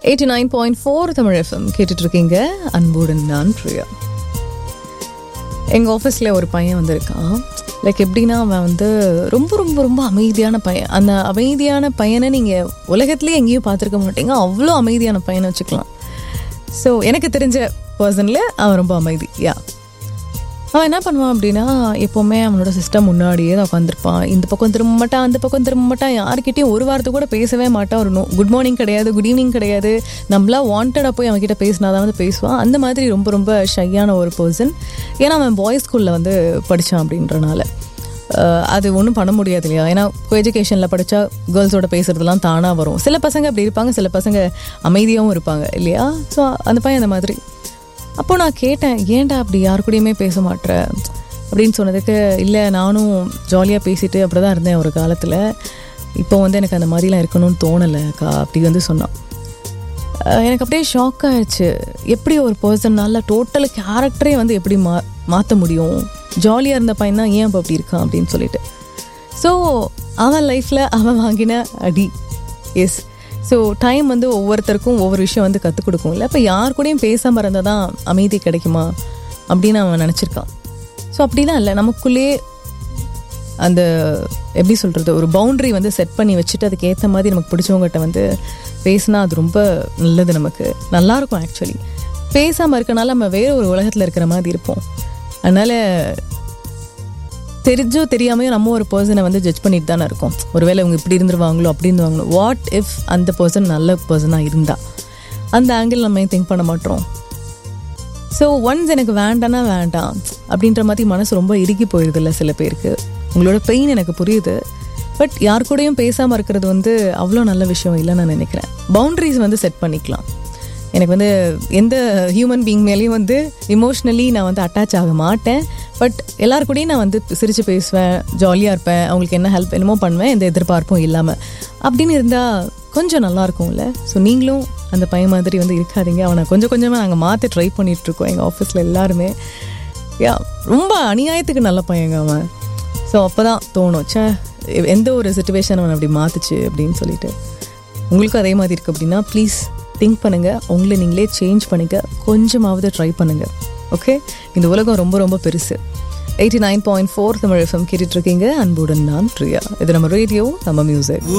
eighty nine point four Tamil FM கேட்டுட்டு இருக்கீங்க அன்புடன் நான் பிரியா எங்கள் ஆஃபீஸில் ஒரு பையன் வந்திருக்கான் லைக் எப்படின்னா அவன் வந்து ரொம்ப ரொம்ப ரொம்ப அமைதியான பையன் அந்த அமைதியான பையனை நீங்கள் உலகத்துலேயே எங்கேயும் பார்த்துருக்க மாட்டீங்க அவ்வளோ அமைதியான பையனை வச்சுக்கலாம் ஸோ எனக்கு தெரிஞ்ச பர்சனில் அவன் ரொம்ப அமைதி யா அவன் என்ன பண்ணுவான் அப்படின்னா எப்போவுமே அவனோட சிஸ்டம் முன்னாடியே தான் உட்காந்துருப்பான் இந்த பக்கம் திரும்ப மாட்டான் அந்த பக்கம் திரும்ப மாட்டான் யார்கிட்டயும் ஒரு வாரத்தை கூட பேசவே மாட்டான் ஒரு நோ குட் மார்னிங் கிடையாது குட் ஈவினிங் கிடையாது நம்மளா வாண்டடாக போய் அவன்கிட்ட பேசினா தான் வந்து பேசுவான் அந்த மாதிரி ரொம்ப ரொம்ப ஷையான ஒரு பர்சன் ஏன்னா அவன் பாய்ஸ் ஸ்கூலில் வந்து படித்தான் அப்படின்றனால அஹ் அது ஒன்றும் பண்ண முடியாது இல்லையா ஏன்னா எஜுகேஷனில் படித்தா கேர்ள்ஸோட பேசுறதுலாம் தானாக வரும் சில பசங்க அப்படி இருப்பாங்க சில பசங்க அமைதியாகவும் இருப்பாங்க இல்லையா ஸோ அந்த பையன் அந்த மாதிரி அப்போ நான் கேட்டேன் ஏன்டா அப்படி யார் கூடயுமே பேச மாட்ற அப்படின்னு சொன்னதுக்கு இல்லை நானும் ஜாலியாக பேசிட்டு அப்படி தான் இருந்தேன் ஒரு காலத்தில் இப்போ வந்து எனக்கு அந்த மாதிரிலாம் இருக்கணும்னு தோணலைக்கா அப்படி வந்து சொன்னான் அஹ் எனக்கு அப்படியே ஷாக் ஆயிடுச்சு எப்படி ஒரு பர்சன்னால டோட்டல் கேரக்டரே வந்து எப்படி மா மாற்ற முடியும் ஜாலியாக இருந்த பையன் தான் ஏன் இப்போ அப்படி இருக்கான் அப்படின்னு சொல்லிட்டு ஸோ அவன் லைஃப்பில் அவன் வாங்கின அடி எஸ் ஸோ டைம் வந்து ஒவ்வொருத்தருக்கும் ஒவ்வொரு விஷயம் வந்து கற்றுக் கொடுக்கும்ல இப்போ யார் கூடயும் பேசாமல் இருந்தால் தான் அமைதி கிடைக்குமா அப்படின்னு அவன் நினச்சிருக்கான் ஸோ அப்படிலாம் இல்லை நமக்குள்ளேயே அந்த எப்படி சொல்கிறது ஒரு பவுண்டரி வந்து செட் பண்ணி வச்சுட்டு அதுக்கு ஏற்ற மாதிரி நமக்கு பிடிச்சவங்ககிட்ட வந்து பேசினா அது ரொம்ப நல்லது நமக்கு நல்லாயிருக்கும் ஆக்சுவலி பேசாமல் இருக்கனால நம்ம வேற ஒரு உலகத்தில் இருக்கிற மாதிரி இருப்போம் அதனால் தெரிஞ்சோ தெரியாமையோ நம்ம ஒரு பர்சனை வந்து ஜட்ஜ் பண்ணிட்டு தானே இருக்கோம் ஒருவேளை இவங்க இப்படி இருந்துருவாங்களோ அப்படி இருந்துவாங்களோ வாட் இஃப் அந்த பர்சன் நல்ல பர்சனாக இருந்தா அந்த ஆங்கிள் நம்ம ஏன் திங்க் பண்ண மாட்டோம் ஸோ ஒன்ஸ் எனக்கு வேண்டானா வேண்டாம் அப்படின்ற மாதிரி மனசு ரொம்ப இறுகி போயிடுதுல்ல சில பேருக்கு உங்களோட பெயின் எனக்கு புரியுது பட் யார் கூடயும் பேசாமல் இருக்கிறது வந்து அவ்வளோ நல்ல விஷயம் இல்லைன்னு நான் நினைக்கிறேன் பவுண்டரிஸ் வந்து செட் பண்ணிக்கலாம் எனக்கு வந்து எந்த ஹியூமன் பீயிங் மேலேயும் வந்து இமோஷ்னலி நான் வந்து அட்டாச் ஆக மாட்டேன் பட் எல்லார் கூடயும் நான் வந்து சிரித்து பேசுவேன் ஜாலியாக இருப்பேன் அவங்களுக்கு என்ன ஹெல்ப் என்னமோ பண்ணுவேன் எந்த எதிர்பார்ப்பும் இல்லாமல் அப்படின்னு இருந்தால் கொஞ்சம் நல்லா இருக்கும்ல ஸோ நீங்களும் அந்த பையன் மாதிரி வந்து இருக்காதீங்க அவனை கொஞ்சம் கொஞ்சமாக நாங்கள் மாற்ற ட்ரை பண்ணிகிட்ருக்கோம் எங்கள் ஆஃபீஸில் எல்லாருமே யா ரொம்ப அநியாயத்துக்கு நல்ல பையங்க அவன் ஸோ அப்போ தான் தோணும் ச்சே எந்த ஒரு சுச்சுவேஷன் அவன் அப்படி மாற்றுச்சு அப்படின்னு சொல்லிட்டு உங்களுக்கும் அதே மாதிரி இருக்குது அப்படின்னா ப்ளீஸ் திங்க் பண்ணுங்கள் உங்களை நீங்களே சேஞ்ச் பண்ணிக்க கொஞ்சமாவது ட்ரை பண்ணுங்கள் ஓகே இந்த உலகம் ரொம்ப ரொம்ப பெருசு eighty nine point four Tamil FM கேட்டுட்ருக்கீங்க அன்புடன் நான் பிரியா இது நம்ம ரேடியோ நம்ம மியூசிக்